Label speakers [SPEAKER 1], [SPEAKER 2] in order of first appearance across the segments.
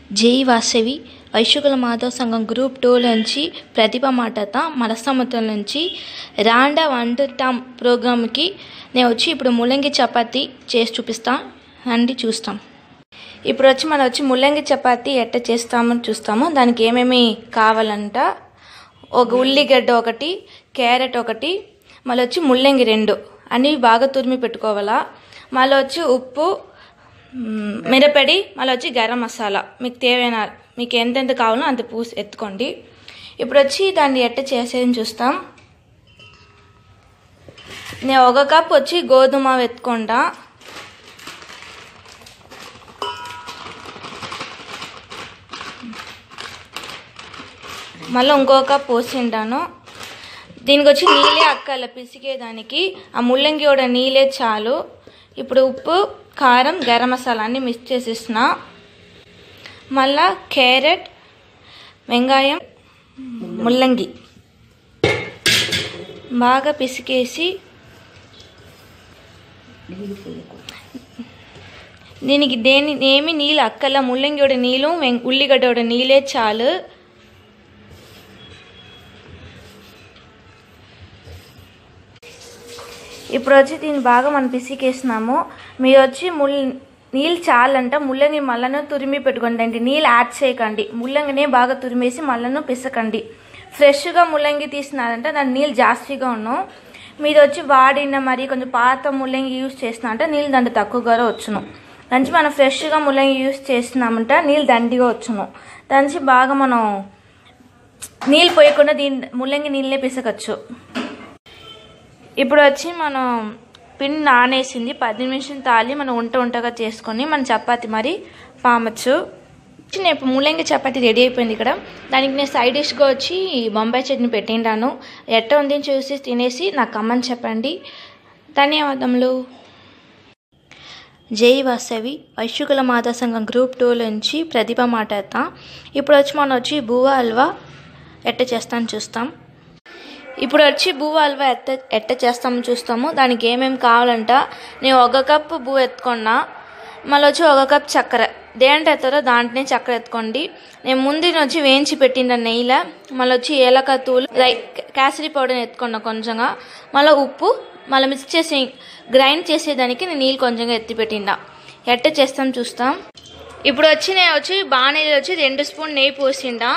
[SPEAKER 1] జై వాసవి వైశ్యుకుల మాధవ సంఘం group two నుంచి ప్రతిభ మాటత మనస్తమతుల నుంచి రాండా వండటం ప్రోగ్రామ్కి నేను వచ్చి ఇప్పుడు ముల్లంగి చపాతి చేసి చూపిస్తా రండి చూస్తాం ఇప్పుడు వచ్చి మనం వచ్చి ముల్లంగి చపాతి ఎట్ట చేస్తామని చూస్తాము దానికి ఏమేమి కావాలంట ఒక ఉల్లిగడ్డ ఒకటి క్యారెట్ ఒకటి మళ్ళీ వచ్చి ముల్లంగి రెండు అన్నీ బాగా తురిమి పెట్టుకోవాలా మళ్ళీ వచ్చి ఉప్పు మ్, మిరపడి మళ్ళీ వచ్చి గరం మసాలా మీకు తేవైన మీకు ఎంతెంత కావాలో అంత పూసి ఎత్తుకోండి ఇప్పుడు వచ్చి దాన్ని ఎట్ట చేసేది చూస్తాం నేను ఒక కప్ వచ్చి గోధుమ ఎత్తుకుంటా మళ్ళీ ఇంకో కప్ పోసిండాను దీనికి వచ్చి నీళ్ళే అక్కల పిసికేదానికి ఆ ముల్లంగి కూడా నీళ్ళే చాలు ఇప్పుడు ఉప్పు కారం గరం మసాలా అన్ని మిక్స్ చేసేసిన మళ్ళా క్యారెట్ వెంగాయం ముల్లంగి బాగా పిసికేసి దీనికి దేని ఏమి నీళ్ళు అక్కల ముల్లంగి కూడా నీళ్ళు వెం- ఉల్లిగడ్డ కూడా నీళ్ళే చాలు ఇప్పుడు వచ్చి దీన్ని బాగా మనం పిసికేసినాము మీరు వచ్చి ముల్ నీళ్ళు చాలంట ముల్లంగి మళ్ళను తురిమి పెట్టుకోండి అంటే నీళ్ళు యాడ్ చేయకండి ముల్లంగినే బాగా తురిమేసి మళ్ళను పిసకండి ఫ్రెష్గా ముల్లంగి తీసినారంటే దాని నీళ్ళు జాస్తిగా ఉన్నాం మీరు వచ్చి వాడిన మరి కొంచెం పాత ముల్లంగి యూస్ చేసిన అంటే నీళ్ళు దండ తక్కువగా వచ్చును దానికి మనం ఫ్రెష్గా ముల్లంగి యూస్ చేసినామంటే నీళ్ళు దండిగా వచ్చును దానికి బాగా మనం నీళ్ళు పోయకుండా దీని ముల్లంగి నీళ్ళనే పిసకచ్చు ఇప్పుడు వచ్చి మనం పిండి నానేసింది పది నిమిషం తాలి మనం ఉంట ఉంటగా చేసుకొని మనం చపాతి మరి పామచ్చు వచ్చి నేను ఇప్పుడు ముల్లంగి చపాతి రెడీ అయిపోయింది ఇక్కడ దానికి నేను సైడ్ డిష్గా వచ్చి బొంబాయి చట్నీ పెట్టిండాను ఎట్ట ఉంది చూసి తినేసి నాకు కమ్మని చెప్పండి ధన్యవాదములు జై వాసవి వైశ్యుకుల మాతా సంఘం గ్రూప్ టూ నుంచి ప్రతిభ మాట్లాడతా ఇప్పుడు వచ్చి మనం వచ్చి బువ్వ హల్వా ఎట్ట చేస్తాను చూస్తాం ఇప్పుడు వచ్చి బువ్వ హల్వా ఎట్ట ఎట్ట చేస్తామో చూస్తాము దానికి ఏమేమి కావాలంట నేను ఒక కప్పు బువ్వ ఎత్తుకున్నా మళ్ళీ వచ్చి ఒక కప్ చక్కెర దేంట్లో ఎత్తారో దాంట్లోనే చక్కెర ఎత్తుకోండి నేను ముందు వచ్చి వేయించి పెట్టిన నెయ్యిలో మళ్ళీ వచ్చి ఏలక తూలు లైక్ కేసరి పౌడర్ ఎత్తుకున్నా కొంచెంగా మళ్ళీ ఉప్పు మళ్ళీ మిక్స్ చేసి గ్రైండ్ చేసేదానికి నేను నీళ్ళు కొంచెంగా ఎత్తి పెట్టిండా ఎట్ట చేస్తాం చూస్తాం ఇప్పుడు వచ్చి నేను వచ్చి బాణీలో వచ్చి రెండు స్పూన్ నెయ్యి పోసిండా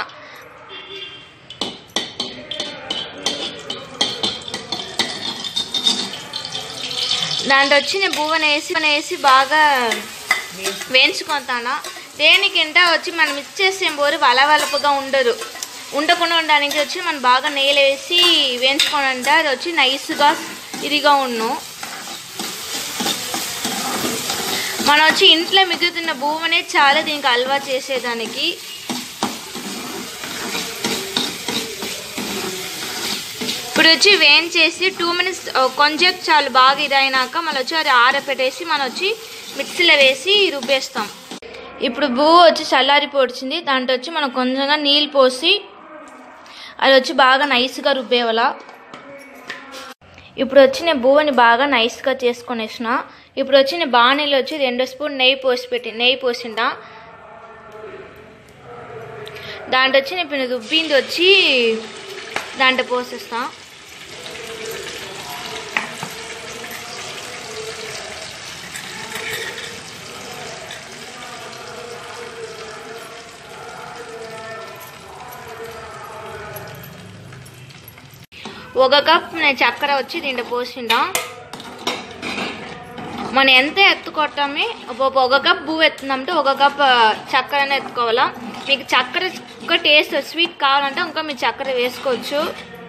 [SPEAKER 1] దాంట్లో వచ్చి నేను బువ్వను వేసి వేసి బాగా వేయించుకుంటాను దేనికింట వచ్చి మనం మిక్స్ చేసే బోరు వలవలపుగా ఉండదు ఉండకుండా ఉండడానికి వచ్చి మనం బాగా నెయ్యిలో వేసి వేయించుకోనంటే అది వచ్చి నైస్గా ఇదిగా ఉన్ను మనం వచ్చి ఇంట్లో మిగులుతున్న భూమనే చాలా దీనికి అల్వా చేసేదానికి ఇప్పుడు వచ్చి వేయించేసి టూ మినిట్స్ కొంచెం చాలు బాగా ఇదైనాక మళ్ళీ వచ్చి అది ఆరపెట్టేసి మనం వచ్చి మిక్సీలో వేసి రుబ్బేస్తాం ఇప్పుడు బువ్వ వచ్చి చల్లారి పొడిచింది దాంట్లో వచ్చి మనం కొంచెంగా నీళ్ళు పోసి అది వచ్చి బాగా నైస్గా రుబ్బేవాల ఇప్పుడు వచ్చి నేను బువ్వని బాగా నైస్గా చేసుకొనేసిన ఇప్పుడు వచ్చి నేను బాణీలో వచ్చి రెండు స్పూన్ నెయ్యి పోసి పెట్టి నెయ్యి పోసిండా దాంట్లో వచ్చి నేను ఇప్పుడు రుబ్బింది వచ్చి దాంట్లో పోసేస్తా ఒక కప్ నేను చక్కెర వచ్చి దీంట్లో పోసిండా మనం ఎంత ఎత్తుకోవటమే ఒక ఒక కప్ పువ్వు ఎత్తుందంటే ఒక కప్ చక్కెరనే ఎత్తుకోవాలా మీకు చక్కెర ఒక టేస్ట్ స్వీట్ కావాలంటే ఇంకా మీరు చక్కెర వేసుకోవచ్చు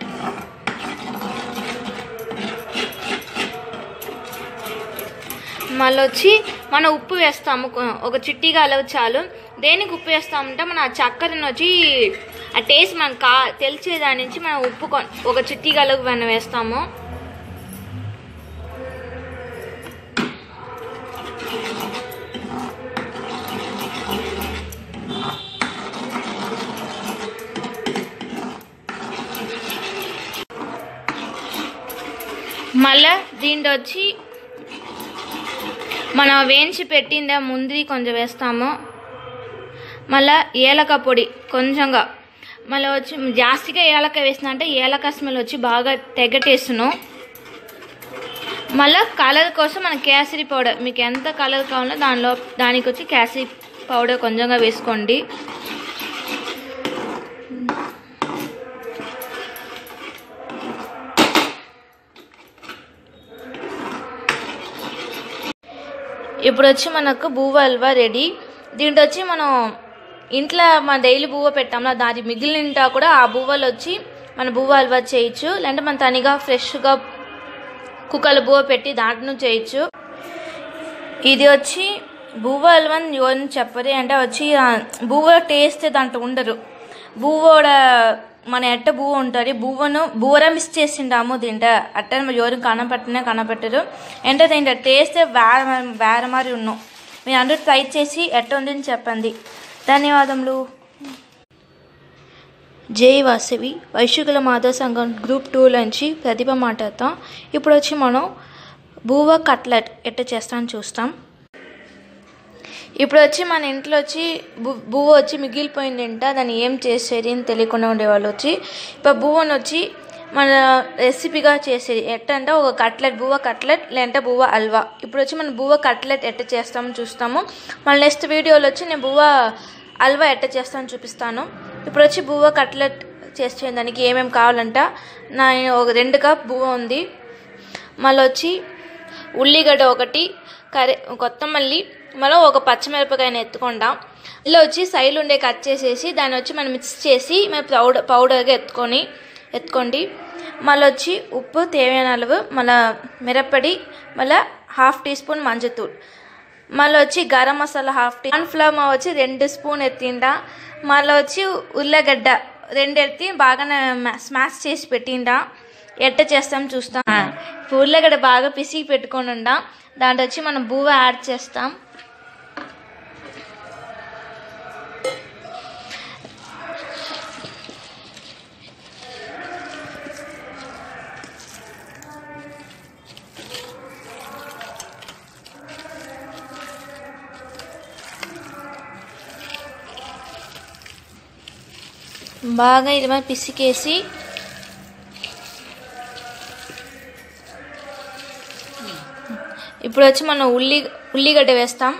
[SPEAKER 1] మళ్ళీ వచ్చి మనం ఉప్పు వేస్తాము కొ- ఒక చిట్టిగా అలవు చాలు దేనికి ఉప్పు వేస్తామంటే మనం ఆ చక్కెరని వచ్చి ఆ టేస్ట్ మనకు కా తెలిసేదాని నుంచి మనం ఉప్పు కొ- ఒక చిట్టిగా అలవు మనం వేస్తాము మళ్ళా దీంట్లో వచ్చి మనం వేయించి పెట్టిందే ముందు కొంచెం వేస్తాము మళ్ళీ ఏలక పొడి కొంచెంగా మళ్ళీ వచ్చి జాస్తిగా ఏలక వేసిన అంటే ఏలక స్మెల్ వచ్చి బాగా తెగటేస్తును మళ్ళీ కలర్ కోసం మన కేసరి పౌడర్ మీకు ఎంత కలర్ కావాలో దానిలో దానికి వచ్చి కేసరి పౌడర్ కొంచెంగా వేసుకోండి ఇప్పుడు వచ్చి మనకు బువ్వ హల్వా రెడీ దీంట్లో వచ్చి మనం ఇంట్లో మన డైలీ బువ్వ పెట్టాంలో దాని మిగిలిన కూడా ఆ బువ్వలు వచ్చి మన బువ్వ హల్వా చేయొచ్చు లేదంటే మన తనిగా ఫ్రెష్గా కుక్కల బువ్వ పెట్టి దాంట్లో చేయొచ్చు ఇది వచ్చి బువ్వ హల్వా అని ఎవరిని చెప్పరు అంటే వచ్చి ఆ బువ్వ టేస్ట్ దాంట్లో ఉండరు బువ్వోడ మన ఎట్ట బువ్వ ఉంటుంది బువ్వను బువ్వర మిస్ చేసిండాము దీంట్లో అట్ట ఎవరు కనపట్టినా కనపెట్టరు అంటే దీంట్లో టేస్ట్ వేరే వేరే మరి ఉన్నాం మీరు అందరూ ట్రై చేసి ఎట్ట ఉంది అని చెప్పండి ధన్యవాదములు జై వాసవి వైశ్యుకుల మాధవ సంఘం గ్రూప్ టూ నుంచి ప్రతిభ మాట్లాడతాం ఇప్పుడు వచ్చి మనం బూవ కట్లెట్ ఎట్ట చేస్తాం చూస్తాం ఇప్పుడు వచ్చి మన ఇంట్లో వచ్చి బు బువ్వ వచ్చి మిగిలిపోయింది ఇంట దాన్ని ఏం చేసేది అని తెలియకుండా ఉండేవాళ్ళు వచ్చి ఇప్పుడు బువ్వను వచ్చి మన రెసిపీగా చేసేది ఎట్ట అంటే ఒక కట్లెట్ బువ్వ కట్లెట్ లేదంటే బువ్వ హల్వా ఇప్పుడు వచ్చి మన బువ్వ కట్లెట్ ఎట్ట చేస్తామో చూస్తాము మళ్ళీ నెక్స్ట్ వీడియోలో వచ్చి నేను బువ్వ హల్వా ఎట్ట చేస్తానో చూపిస్తాను ఇప్పుడు వచ్చి బువ్వ కట్లెట్ చేసే దానికి ఏమేమి కావాలంట నా ఒక రెండు కప్ బువ్వ ఉంది మళ్ళీ వచ్చి ఉల్లిగడ్డ ఒకటి కర్రీ కొత్తమల్లి మళ్ళీ ఒక పచ్చిమిరపకాయని ఎత్తుకుంటాం ఇలా వచ్చి సైడ్ ఉండే కట్ చేసేసి దాన్ని వచ్చి మనం మిక్స్ చేసి మనం పౌడర్ పౌడర్గా ఎత్తుకొని ఎత్తుకోండి మళ్ళీ వచ్చి ఉప్పు తేవైన అలవు మళ్ళీ మిరప్పడి మళ్ళీ హాఫ్ టీ స్పూన్ మంజతూள் మళ్ళీ వచ్చి garam masala half tea cornflour మావు వచ్చి రెండు స్పూన్ ఎత్తిండా మళ్ళీ వచ్చి ఉల్లగడ్డ రెండు ఎత్తి బాగా స్మాష్ చేసి పెట్టిండా ఎట్ట చేస్తాం చూస్తాం ఇప్పుడు ఉల్లగడ్డ బాగా పిసికి పెట్టుకొని ఉండా దాంట్లో వచ్చి మనం బువ్వ యాడ్ చేస్తాం బాగా ఇది మరి పిసికేసి ఇప్పుడు వచ్చి మనం ఉల్లి ఉల్లిగడ్డ వేస్తాం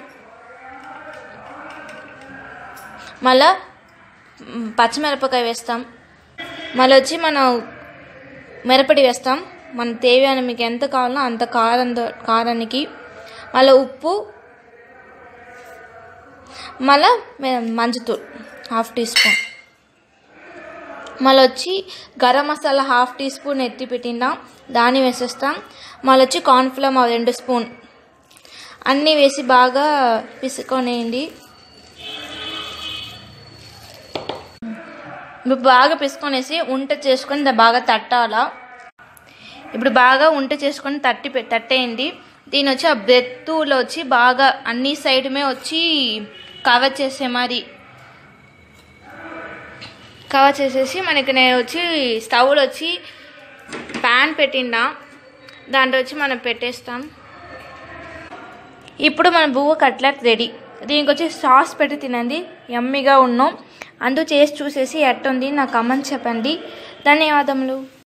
[SPEAKER 1] మళ్ళా మ్, పచ్చిమిరపకాయ వేస్తాం మళ్ళీ వచ్చి మనం మిరపడి వేస్తాం మన తేవాని మీకు ఎంత కావాలో అంత కారం కారానికి మళ్ళీ ఉప్పు మళ్ళా మంచుతూள் హాఫ్ టీ స్పూన్ మళ్ళీ వచ్చి garam masala half teaspoon ఎత్తి పెట్టిందాం దాన్ని వేసేస్తాం మళ్ళీ వచ్చి కార్న్ఫ్లవర్ మావు రెండు స్పూన్ అన్నీ వేసి బాగా పిసుకొనేయండి ఇప్పుడు బాగా పిసుకొనేసి ఉంట చేసుకొని దా- బాగా తట్టాలా ఇప్పుడు బాగా ఉంట చేసుకొని తట్టి పె- తట్టేయండి దీని వచ్చి ఆ బ్రెత్తులో వచ్చి బాగా అన్ని సైడ్మే వచ్చి కవర్ చేసే మరి కవర్ చేసేసి మనకి నేను వచ్చి స్టవ్లో వచ్చి ప్యాన్ పెట్టిండా దాంట్లో వచ్చి మనం పెట్టేస్తాం ఇప్పుడు మన బువ్వ కట్లెట్ రెడీ దీనికి వచ్చి సాస్ పెట్టి తినండి యమ్మీగా ఉన్నాం అందు చేసి చూసేసి ఎట్టుంది నాకు కమెంట్ చెప్పండి ధన్యవాదములు